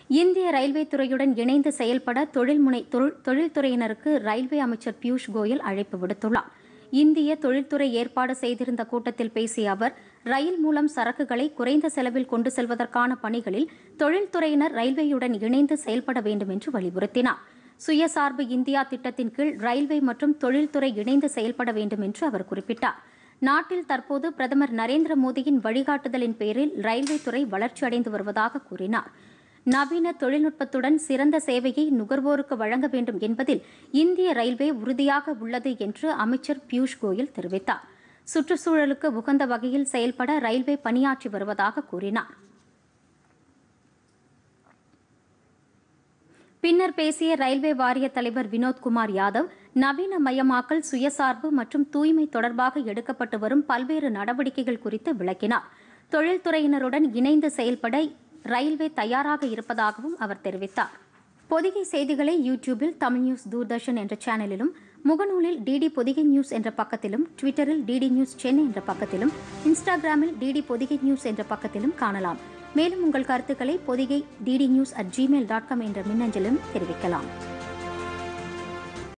இந்திய ரயில்வே துறையுடன் இணைந்து செயல்பட தொழில்முனை தொழில்- தொழில்துறையினருக்கு ரயில்வே அமைச்சர் பியூஷ் கோயல் அழைப்பு விடுத்துள்ளார் இந்திய தொழில்துறை ஏற்பாடு செய்திருந்த கூட்டத்தில் பேசிய அவர் ரயில் மூலம் சரக்குகளை குறைந்த செலவில் கொண்டு செல்வதற்கான பணிகளில் தொழில்துறையினர் ரயில்வேயுடன் இணைந்து செயல்பட வேண்டும் என்று வலியுறுத்தினார் சுயசார்பு இந்தியா திட்டத்தின் கீழ் ரயில்வே மற்றும் தொழில்துறை இணைந்து செயல்பட வேண்டும் என்று அவர் குறிப்பிட்டார் நாட்டில் தற்போது பிரதமர் நரேந்திர மோடியின் வழிகாட்டுதலின் பேரில் ரயில்வே துறை வளர்ச்சியடைந்து வருவதாக கூறினார் நவீன தொழில்நுட்பத்துடன் சிறந்த சேவையை நுகர்வோருக்கு வழங்க வேண்டும் என்பதில் இந்திய ரயில்வே உறுதியாக உள்ளது என்று அமைச்சர் பியூஷ் கோயல் தெரிவித்தார் சுற்றுச்சூழலுக்கு உகந்த வகையில் செயல்பட ரயில்வே பணியாற்றி வருவதாக கூறினார் பின்னர் பேசிய ரயில்வே வாரிய தலைவர் வினோத்குமார் யாதவ் நவீனமயமாக்கல் சுயசார்பு மற்றும் தூய்மை தொடர்பாக எடுக்கப்பட்டு வரும் பல்வேறு நடவடிக்கைகள் குறித்து விளக்கினார் தொழில்துறையினருடன் இணைந்து செயல்பட ரயில்வே தயாராக இருப்பதாகவும் அவர் தெரிவித்தார் பொதிகை செய்திகளை யூடியூபில் தமிழ் நியூஸ் தூர்தர்ஷன் என்ற சேனலிலும் முகநூலில் டிடி பொதிகை நியூஸ் என்ற பக்கத்திலும் ட்விட்டரில் டிடி நியூஸ் சென்னை என்ற பக்கத்திலும் இன்ஸ்டாகிராமில் டிடி பொதிகை நியூஸ் என்ற பக்கத்திலும் காணலாம் மேலும் உங்கள் கருத்துக்களை Podhigai DD news at Gmail dot com என்ற மின்னஞ்சலிலும் தெரிவிக்கலாம்